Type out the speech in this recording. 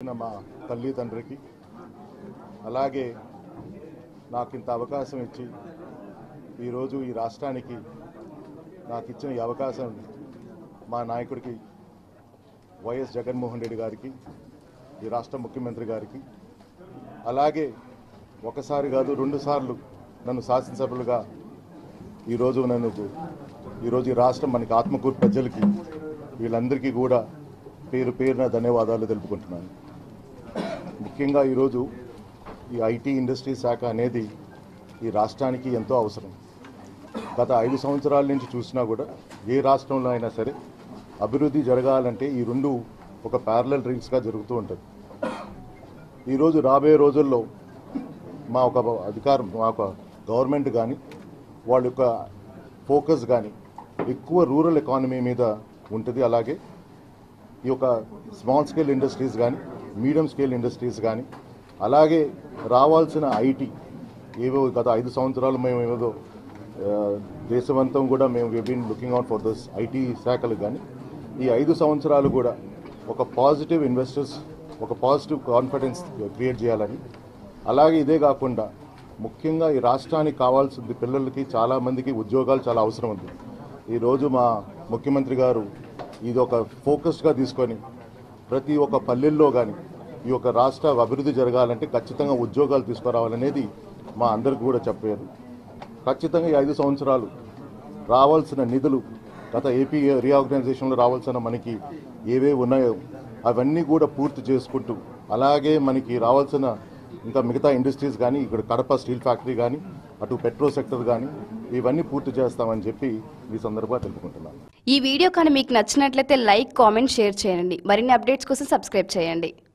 ఇచ్చిన మా తల్లి తండ్రికి అలాగే నాకు ఇంత అవకాశం ఇచ్చి ఈరోజు ఈ రాష్ట్రానికి నాకు ఇచ్చిన ఈ అవకాశం మా నాయకుడికి వైఎస్ జగన్మోహన్ రెడ్డి గారికి ఈ రాష్ట్ర ముఖ్యమంత్రి గారికి అలాగే ఒకసారి కాదు రెండు సార్లు నన్ను శాసనసభ్యులుగా ఈరోజు నన్ను ఈరోజు ఈ రాష్ట్రం మనకి ఆత్మకూరు ప్రజలకి వీళ్ళందరికీ కూడా పేరు పేరున ధన్యవాదాలు తెలుపుకుంటున్నాను ముఖ్యంగా ఈరోజు ఈ ఐటీ ఇండస్ట్రీ శాఖ అనేది ఈ రాష్ట్రానికి ఎంతో అవసరం గత ఐదు సంవత్సరాల నుంచి చూసినా కూడా ఏ రాష్ట్రంలో అయినా సరే అభివృద్ధి జరగాలంటే ఈ రెండు ఒక ప్యారలల్ రీల్స్గా జరుగుతూ ఉంటుంది ఈరోజు రాబోయే రోజుల్లో మా ఒక అధికారం మా ఒక గవర్నమెంట్ కానీ వాళ్ళ యొక్క ఫోకస్ కానీ ఎక్కువ రూరల్ ఎకానమీ మీద ఉంటుంది అలాగే ఈ యొక్క స్మాల్ స్కేల్ ఇండస్ట్రీస్ కానీ మీడియం స్కేల్ ఇండస్ట్రీస్ కానీ అలాగే రావాల్సిన ఐటీ ఏవో గత ఐదు సంవత్సరాలు మేము ఏదో ఆ, దేశమంతం కూడా మేము been looking out for this IT శాఖలు కానీ ఈ ఐదు సంవత్సరాలు కూడా ఒక పాజిటివ్ ఇన్వెస్టర్స్ ఒక పాజిటివ్ కాన్ఫిడెన్స్ క్రియేట్ చేయాలని అలాగే ఇదే కాకుండా ముఖ్యంగా ఈ రాష్ట్రానికి కావాల్సింది పిల్లలకి చాలా మందికి ఉద్యోగాలు చాలా అవసరం ఉంది ఈరోజు మా ముఖ్యమంత్రి గారు ఇది ఒక ఫోకస్డ్గా తీసుకొని ప్రతి ఒక్క పల్లెల్లో కానీ ఈ యొక్క రాష్ట్ర అభివృద్ధి జరగాలంటే ఖచ్చితంగా ఉద్యోగాలు తీసుకురావాలనేది మా అందరికి కూడా చెప్పారు ఖచ్చితంగా ఈ ఐదు సంవత్సరాలు రావాల్సిన నిధులు గత ఏపీ రీఆర్గనైజేషన్లో రావాల్సిన మనకి ఏవే ఉన్నాయో అవన్నీ కూడా పూర్తి చేసుకుంటూ అలాగే మనకి రావాల్సిన ఇంకా మిగతా ఇండస్ట్రీస్ కానీ ఇక్కడ కడప స్టీల్ ఫ్యాక్టరీ కానీ అటు పెట్రో సెక్టర్ కానీ ఇవన్నీ పూర్తి చేస్తామని చెప్పి ఈ సందర్భంగా తెలుపుకుంటున్నాను ఈ వీడియో కానీ మీకు నచ్చినట్లయితే లైక్ కామెంట్ షేర్ చేయండి మరిన్ని అప్డేట్స్ కోసం సబ్స్క్రైబ్ చేయండి